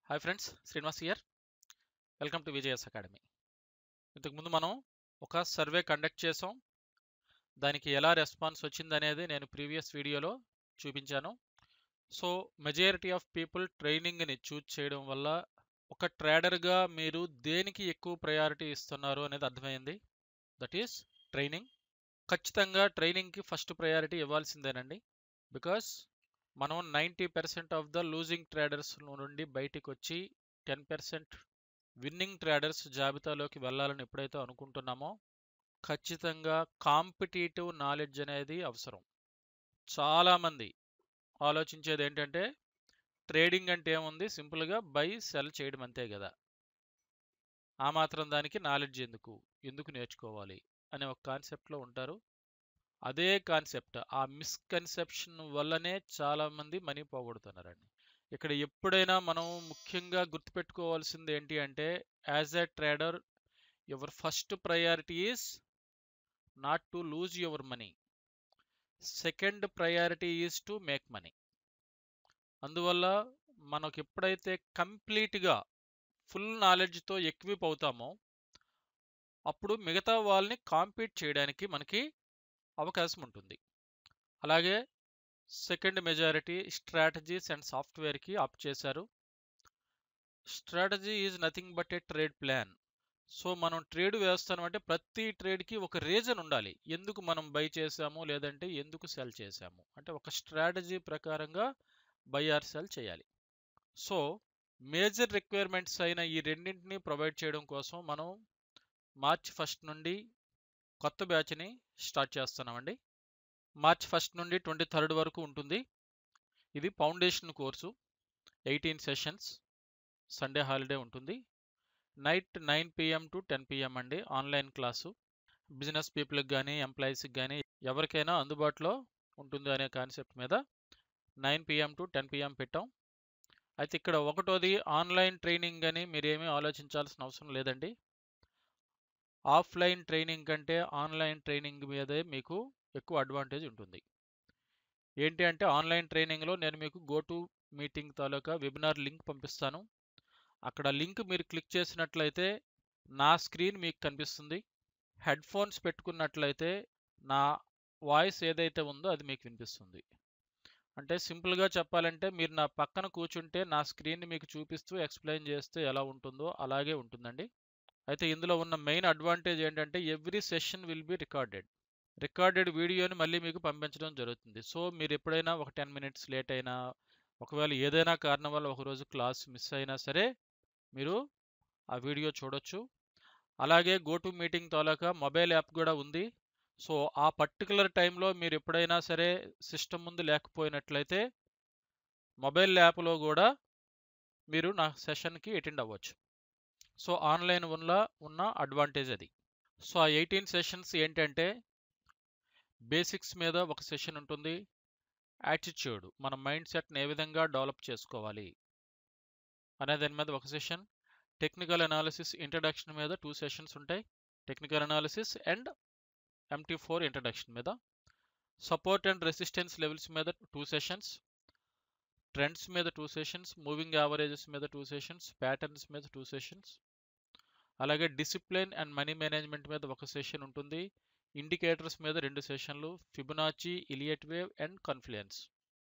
hi friends Srinivas here welcome to Vijaya's academy ఇంతకుముందు మనం ఒక సర్వే కండక్ట్ చేసాం దానికి ఎలా రెస్పాన్స్ వచ్చిందనేది నేను ప్రీవియస్ వీడియోలో చూపించాను సో మెజారిటీ ఆఫ్ పీపుల్ ట్రైనింగ్ని చూజ్ చేయడం వల్ల ఒక ట్రేడర్గా మీరు దేనికి ఎక్కువ ప్రయారిటీ ఇస్తున్నారు అనేది అర్థమైంది దట్ ఈస్ ట్రైనింగ్ ఖచ్చితంగా ట్రైనింగ్కి ఫస్ట్ ప్రయారిటీ ఇవ్వాల్సిందేనండి బికాస్ మనం ninety percent of the losing traders నుండి బయటికి వచ్చి టెన్ పర్సెంట్ విన్నింగ్ ట్రేడర్స్ జాబితాలోకి వెళ్ళాలని ఎప్పుడైతే అనుకుంటున్నామో ఖచ్చితంగా కాంపిటేటివ్ నాలెడ్జ్ అనేది అవసరం చాలామంది ఆలోచించేది ఏంటంటే ట్రేడింగ్ అంటే ఏముంది సింపుల్గా బై సెల్ చేయడం అంతే కదా ఆ మాత్రం దానికి నాలెడ్జ్ ఎందుకు ఎందుకు నేర్చుకోవాలి అనే ఒక కాన్సెప్ట్లో ఉంటారు అదే కాన్సెప్ట్ ఆ మిస్కన్సెప్షన్ వల్లనే చాలామంది మనీ పోగొడుతున్నారండి ఇక్కడ ఎప్పుడైనా మనం ముఖ్యంగా గుర్తుపెట్టుకోవాల్సింది ఏంటి అంటే as a trader your first priority is not to lose your money second priority is to make money అందువల్ల మనకు ఎప్పుడైతే కంప్లీట్గా ఫుల్ నాలెడ్జ్తో ఎక్విప్ అవుతామో అప్పుడు మిగతా వాళ్ళని కాంపీట్ చేయడానికి మనకి అవకాశం ఉంటుంది అలాగే సెకండ్ మెజారిటీ స్ట్రాటజీస్ అండ్ సాఫ్ట్వేర్కి ఆప్ట్ చేశారు strategy is nothing but a trade plan so మనం ట్రేడ్ వేస్తాను అంటే ప్రతి ట్రేడ్కి ఒక రీజన్ ఉండాలి ఎందుకు మనం బై చేసాము లేదంటే ఎందుకు సెల్ చేసాము అంటే ఒక స్ట్రాటజీ ప్రకారంగా బై ఆర్ సెల్ చేయాలి సో మేజర్ రిక్వైర్మెంట్స్ అయిన ఈ రెండింటిని ప్రొవైడ్ చేయడం కోసం మనం మార్చ్ ఫస్ట్ నుండి కొత్త బ్యాచ్ని స్టార్ట్ చేస్తున్నామండి మార్చ్ ఫస్ట్ నుండి ట్వంటీ థర్డ్ వరకు ఉంటుంది ఇది foundation course eighteen sessions Sunday holiday ఉంటుంది night nine PM to ten PM అండి ఆన్లైన్ క్లాసు బిజినెస్ పీపుల్కి కానీ ఎంప్లాయీస్కి కానీ ఎవరికైనా అందుబాటులో ఉంటుంది అనే కాన్సెప్ట్ మీద nine PM to ten PM పెట్టాం అయితే ఇక్కడ ఒకటోది ఆన్లైన్ ట్రైనింగ్ అని మీరేమీ ఆలోచించాల్సిన అవసరం లేదండి ఆఫ్లైన్ ట్రైనింగ్ కంటే ఆన్లైన్ ట్రైనింగ్ మీదే మీకు ఎక్కువ అడ్వాంటేజ్ ఉంటుంది ఏంటి అంటే ఆన్లైన్ ట్రైనింగ్లో నేను మీకు గో టు మీటింగ్ తాలూకా వెబినార్ లింక్ పంపిస్తాను అక్కడ లింక్ మీరు క్లిక్ చేసినట్లయితే నా స్క్రీన్ మీకు కనిపిస్తుంది హెడ్ ఫోన్స్ పెట్టుకున్నట్లయితే నా వాయిస్ ఏదైతే ఉందో అది మీకు వినిపిస్తుంది అంటే సింపుల్గా చెప్పాలంటే మీరు నా పక్కన కూర్చుంటే నా స్క్రీన్ని మీకు చూపిస్తూ ఎక్స్ప్లెయిన్ చేస్తే ఎలా ఉంటుందో అలాగే ఉంటుందండి అయితే ఇందులో ఉన్న మెయిన్ అడ్వాంటేజ్ ఏంటంటే every session will be recorded recorded వీడియోని మళ్ళీ మీకు పంపించడం జరుగుతుంది సో మీరు ఎప్పుడైనా ఒక టెన్ మినిట్స్ లేట్ అయినా ఒకవేళ ఏదైనా కారణం వల్ల ఒకరోజు క్లాస్ మిస్ అయినా సరే మీరు ఆ వీడియో చూడొచ్చు అలాగే గో టు మీటింగ్ తాలూకా మొబైల్ యాప్ కూడా ఉంది సో ఆ పర్టికులర్ టైంలో మీరు ఎప్పుడైనా సరే సిస్టమ్ ముందు లేకపోయినట్లయితే మొబైల్ యాప్లో కూడా మీరు నా సెషన్కి అటెండ్ అవ్వచ్చు సో ఆన్లైన్ వల్ల ఉన్న అడ్వాంటేజ్ అది సో ఆ ఎయిటీన్ సెషన్స్ ఏంటంటే బేసిక్స్ మీద ఒక సెషన్ ఉంటుంది యాటిట్యూడ్ మన మైండ్ సెట్ని ఏ విధంగా డెవలప్ చేసుకోవాలి అనే దాని మీద ఒక సెషన్ టెక్నికల్ అనాలిసిస్ ఇంట్రడక్షన్ మీద టూ సెషన్స్ ఉంటాయి technical analysis and MT four introduction మీద సపోర్ట్ అండ్ రెసిస్టెన్స్ లెవెల్స్ మీద టూ సెషన్స్ ట్రెండ్స్ మీద టూ సెషన్స్ మూవింగ్ యావరేజెస్ మీద టూ సెషన్స్ ప్యాటర్న్స్ మీద టూ సెషన్స్ అలాగే డిసిప్లిన్ అండ్ మనీ మేనేజ్మెంట్ మీద ఒక సెషన్ ఉంటుంది ఇండికేటర్స్ మీద రెండు సెషన్లు Fibonacci Elliott wave and confluence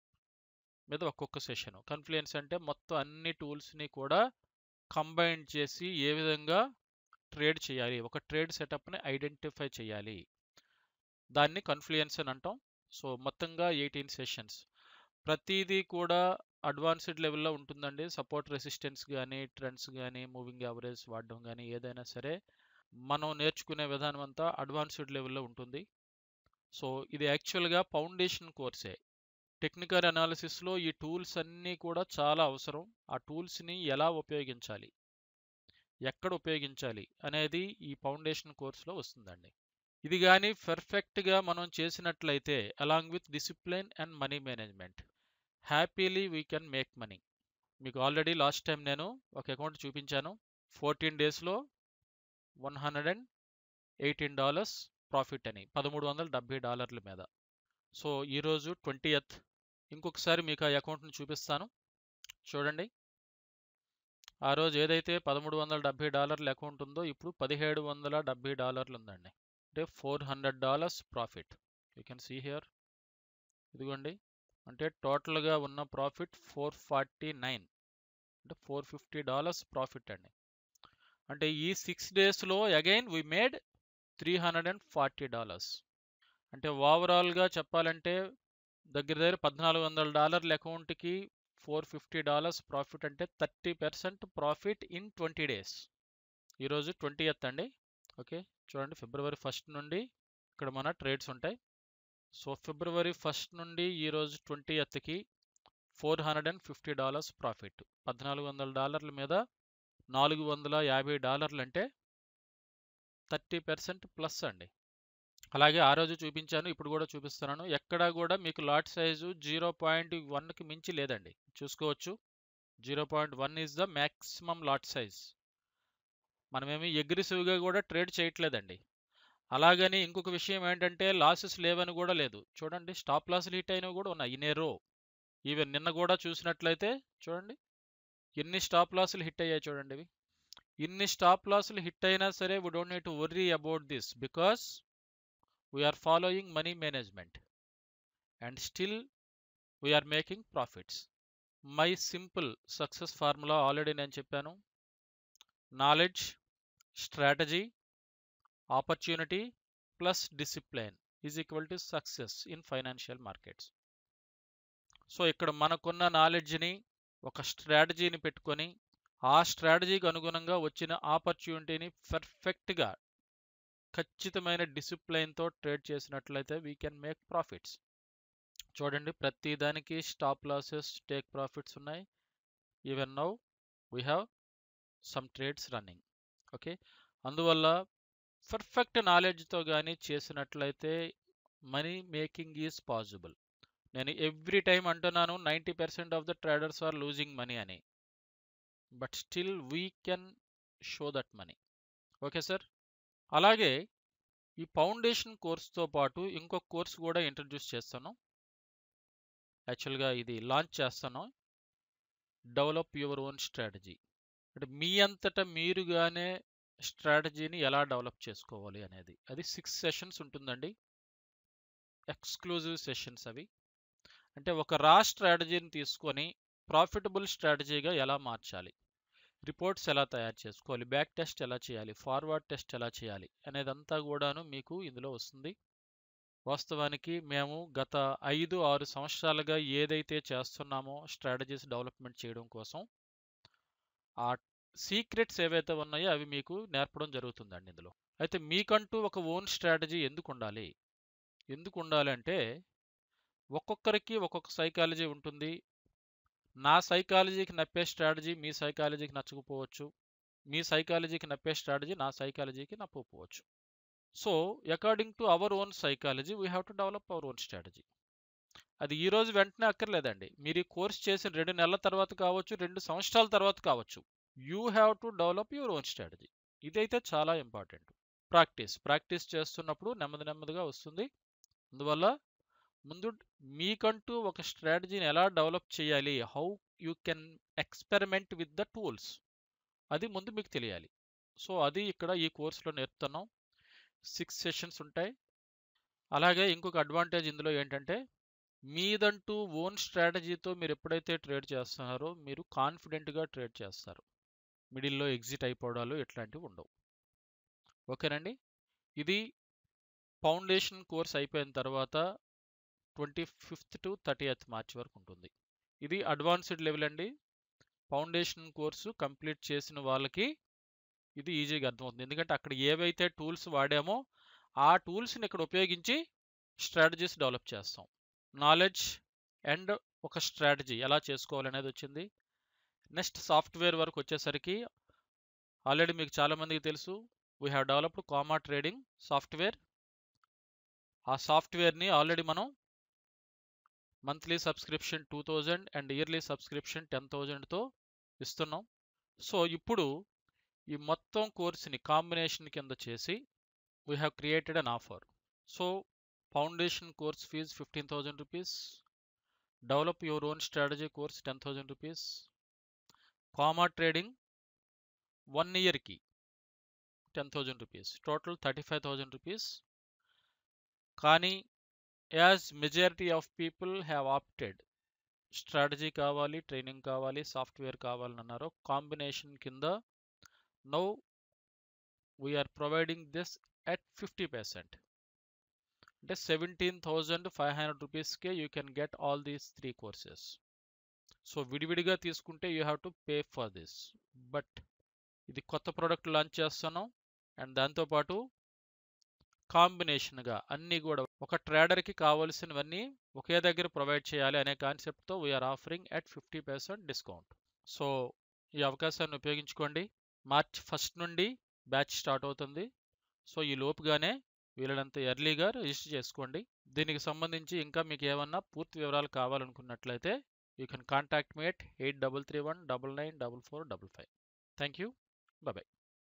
మీద ఒక్కొక్క సెషన్ కన్ఫ్లుయెన్స్ అంటే మొత్తం అన్ని టూల్స్ని కూడా కంబైన్ చేసి ఏ విధంగా ట్రేడ్ చేయాలి ఒక ట్రేడ్ సెటప్ని ఐడెంటిఫై చేయాలి దాన్ని కన్ఫ్లుయెన్స్ అని అంటాం సో మొత్తంగా ఎయిటీన్ సెషన్స్ ప్రతిదీ కూడా అడ్వాన్స్డ్ లెవెల్లో ఉంటుందండి సపోర్ట్ రెసిస్టెన్స్ కానీ ట్రెండ్స్ కానీ మూవింగ్ యావరేజ్ వాడడం కానీ ఏదైనా సరే మనం నేర్చుకునే విధానం అంతా అడ్వాన్స్డ్ లెవెల్లో ఉంటుంది సో ఇది యాక్చువల్గా ఫౌండేషన్ కోర్సే టెక్నికల్ అనాలిసిస్లో ఈ టూల్స్ అన్నీ కూడా చాలా అవసరం ఆ టూల్స్ని ఎలా ఉపయోగించాలి ఎక్కడ ఉపయోగించాలి అనేది ఈ ఫౌండేషన్ కోర్సులో వస్తుందండి ఇది కానీ పర్ఫెక్ట్గా మనం చేసినట్లయితే along with discipline and money management happily we can make money మీకు ఆల్రెడీ లాస్ట్ టైం నేను ఒక అకౌంట్ చూపించాను ఫోర్టీన్ డేస్లో one hundred and eighteen dollars profit అని పదమూడు వందల డెబ్బై డాలర్ల మీద సో ఈరోజు ట్వంటీయత్ ఇంకొకసారి మీకు ఆ అకౌంట్ని చూపిస్తాను చూడండి ఆ రోజు ఏదైతే పదమూడు వందల డెబ్బై డాలర్ల అకౌంట్ ఉందో ఇప్పుడు పదిహేడు వందల డెబ్బై డాలర్లు ఉందండి అంటే four hundred dollars profit you can see here ఇదిగోండి అంటే టోటల్గా ఉన్న ప్రాఫిట్ ఫోర్ ఫార్టీ నైన్ అంటే ఫోర్ ఫిఫ్టీ డాలర్స్ ప్రాఫిట్ అండి అంటే ఈ సిక్స్ డేస్లో again we made three hundred and forty dollars అంటే ఓవరాల్గా చెప్పాలంటే దగ్గర దగ్గర పద్నాలుగు వందల డాలర్ల అకౌంట్కి ఫోర్ ఫిఫ్టీ డాలర్స్ ప్రాఫిట్ అంటే thirty percent profit in twenty days ఈరోజు ట్వంటీ ఎత్ అండి ఓకే చూడండి ఫిబ్రవరి ఫస్ట్ నుండి ఇక్కడ మన ట్రేడ్స్ ఉంటాయి సో ఫిబ్రవరి ఫస్ట్ నుండి ఈరోజు ట్వంటీ ఎత్కి four hundred and fifty dollars profit పద్నాలుగు వందల డాలర్ల మీద నాలుగు వందల యాభై డాలర్లు అంటే థర్టీ పర్సెంట్ ప్లస్ అండి అలాగే ఆ రోజు చూపించాను ఇప్పుడు కూడా చూపిస్తున్నాను ఎక్కడా కూడా మీకు లాట్ సైజు జీరో పాయింట్ వన్కి మించి లేదండి చూసుకోవచ్చు zero point one is the maximum lot size మనమేమి అగ్రెసివ్గా కూడా ట్రేడ్ చేయట్లేదండి అలాగని ఇంకొక విషయం ఏంటంటే లాసెస్ లేవని కూడా లేదు చూడండి స్టాప్ లాస్లు హిట్ అయినవి కూడా ఉన్నాయి ఇన్ ఏ రో ఈవెన్ నిన్న కూడా చూసినట్లయితే చూడండి ఎన్ని స్టాప్ లాస్లు హిట్ అయ్యాయి చూడండి ఇవి ఇన్ని స్టాప్ లాస్లు హిట్ అయినా సరే we don't need to worry about this because we're following money management and still we're making profits my simple success formula already నేను చెప్పాను knowledge strategy opportunity plus discipline is equal to success in financial markets so ఇక్కడ మనకున్న నాలెడ్జ్ని ఒక స్ట్రాటజీని పెట్టుకొని ఆ స్ట్రాటజీకి అనుగుణంగా వచ్చిన ఆపర్చునిటీని పర్ఫెక్ట్గా ఖచ్చితమైన డిసిప్లైన్తో ట్రేడ్ చేసినట్లయితే వీ కెన్ మేక్ ప్రాఫిట్స్ చూడండి ప్రతి దానికి స్టాప్ లాసెస్ టేక్ ప్రాఫిట్స్ ఉన్నాయి even now we have some trades running okay అందువల్ల పర్ఫెక్ట్ నాలెడ్జ్తో కానీ చేసినట్లయితే మనీ మేకింగ్ ఈజ్ పాసిబుల్ నేను ఎవ్రీ టైం అంటున్నాను ninety percent of the traders are losing money అని but still we can show that money okay sir అలాగే ఈ foundation కోర్స్తో పాటు ఇంకొక కోర్స్ కూడా ఇంట్రడ్యూస్ చేస్తాను యాక్చువల్గా ఇది లాంచ్ చేస్తాను డెవలప్ యువర్ ఓన్ స్ట్రాటజీ అంటే మీ అంతటా మీరుగానే స్ట్రాటజీని ఎలా డెవలప్ చేసుకోవాలి అనేది అది సిక్స్ సెషన్స్ ఉంటుందండి ఎక్స్క్లూజివ్ సెషన్స్ అవి అంటే ఒక రా స్ట్రాటజీని తీసుకొని ప్రాఫిటబుల్ స్ట్రాటజీగా ఎలా మార్చాలి రిపోర్ట్స్ ఎలా తయారు చేసుకోవాలి బ్యాక్ టెస్ట్ ఎలా చేయాలి ఫార్వర్డ్ టెస్ట్ ఎలా చేయాలి అనేదంతా కూడాను మీకు ఇందులో వస్తుంది వాస్తవానికి మేము గత ఐదు ఆరు సంవత్సరాలుగా ఏదైతే చేస్తున్నామో స్ట్రాటజీస్ డెవలప్మెంట్ చేయడం కోసం ఆ సీక్రెట్స్ ఏవైతే ఉన్నాయో అవి మీకు నేర్పడం జరుగుతుందండి ఇందులో అయితే మీకంటూ ఒక ఓన్ స్ట్రాటజీ ఎందుకు ఉండాలి ఎందుకు ఉండాలి అంటే ఒక్కొక్కరికి ఒక్కొక్క సైకాలజీ ఉంటుంది నా సైకాలజీకి నప్పే స్ట్రాటజీ మీ సైకాలజీకి నచ్చకపోవచ్చు మీ సైకాలజీకి నప్పే స్ట్రాటజీ నా సైకాలజీకి నప్పకపోవచ్చు so according to our own psychology we have to develop our own strategy అది ఈ రోజు వెంటనే అక్కర్లేదండి మీరు ఈ కోర్స్ చేసిన రెండు నెలల తర్వాత కావచ్చు రెండు సంవత్సరాల తర్వాత కావచ్చు you have to develop your own strategy ఇదైతే చాలా ఇంపార్టెంట్ ప్రాక్టీస్ ప్రాక్టీస్ చేస్తున్నప్పుడు నెమ్మది నెమ్మదిగా వస్తుంది అందువల్ల ముందు మీకంటూ ఒక స్ట్రాటజీని ఎలా డెవలప్ చేయాలి how you can experiment with the tools అది ముందు మీకు తెలియాలి సో అది ఇక్కడ ఈ కోర్సులో నేర్పుతున్నాం సిక్స్ సెషన్స్ ఉంటాయి అలాగే ఇంకొక అడ్వాంటేజ్ ఇందులో ఏంటంటే మీదంటూ ఓన్ స్ట్రాటజీతో మీరు ఎప్పుడైతే ట్రేడ్ చేస్తున్నారో మీరు కాన్ఫిడెంట్గా ట్రేడ్ చేస్తారు మిడిల్లో ఎగ్జిట్ అయిపోవడాలు ఇట్లాంటివి ఉండవు ఓకేనండి ఇది ఫౌండేషన్ కోర్స్ అయిపోయిన తర్వాత twenty fifth to thirty eighth March వరకు ఉంటుంది ఇది అడ్వాన్స్డ్ లెవెల్ అండి ఫౌండేషన్ కోర్సు కంప్లీట్ చేసిన వాళ్ళకి ఇది ఈజీగా అర్థమవుతుంది ఎందుకంటే అక్కడ ఏవైతే టూల్స్ వాడామో ఆ టూల్స్ని ఇక్కడ ఉపయోగించి స్ట్రాటజీస్ డెవలప్ చేస్తాం నాలెడ్జ్ అండ్ ఒక స్ట్రాటజీ ఎలా చేసుకోవాలనేది వచ్చింది నెక్స్ట్ సాఫ్ట్వేర్ వరకు వచ్చేసరికి ఆల్రెడీ మీకు చాలామందికి తెలుసు we have developed Kama trading software ఆ సాఫ్ట్వేర్ని ఆల్రెడీ మనం monthly subscription two thousand and yearly subscription ten థౌజండ్తో ఇస్తున్నాం సో ఇప్పుడు ఈ మొత్తం కోర్సుని కాంబినేషన్ కింద చేసి we have created an offer so foundation course fees fifteen thousand rupees develop your own strategy course ten thousand rupees Kama trading one ఇయర్కి ten thousand rupees total thirty five thousand rupees కానీ as majority of people have opted strategy కావాలి training కావాలి software కావాలని అన్నారు combination కింద now we are providing this at fifty percent అంటే seventeen thousand five hundred రూపీస్కే you can get all these three courses so విడివిడిగా తీసుకుంటే you have to pay for this but ఇది కొత్త ప్రోడక్ట్ లాంచ్ చేస్తున్నాం అండ్ దాంతోపాటు కాంబినేషన్గా అన్నీ కూడా ఒక ట్రేడర్కి కావాల్సినవన్నీ ఒకే దగ్గర ప్రొవైడ్ చేయాలి అనే కాన్సెప్ట్తో we are offering at fifty percent discount so ఈ అవకాశాన్ని ఉపయోగించుకోండి మార్చ్ ఫస్ట్ నుండి బ్యాచ్ స్టార్ట్ అవుతుంది సో ఈ లోపుగానే వీలైనంత ఎర్లీగా రిజిస్టర్ చేసుకోండి దీనికి సంబంధించి ఇంకా మీకు ఏమన్నా పూర్తి వివరాలు కావాలనుకున్నట్లయితే you can contact me at eight double three one double nine double four double five thank you bye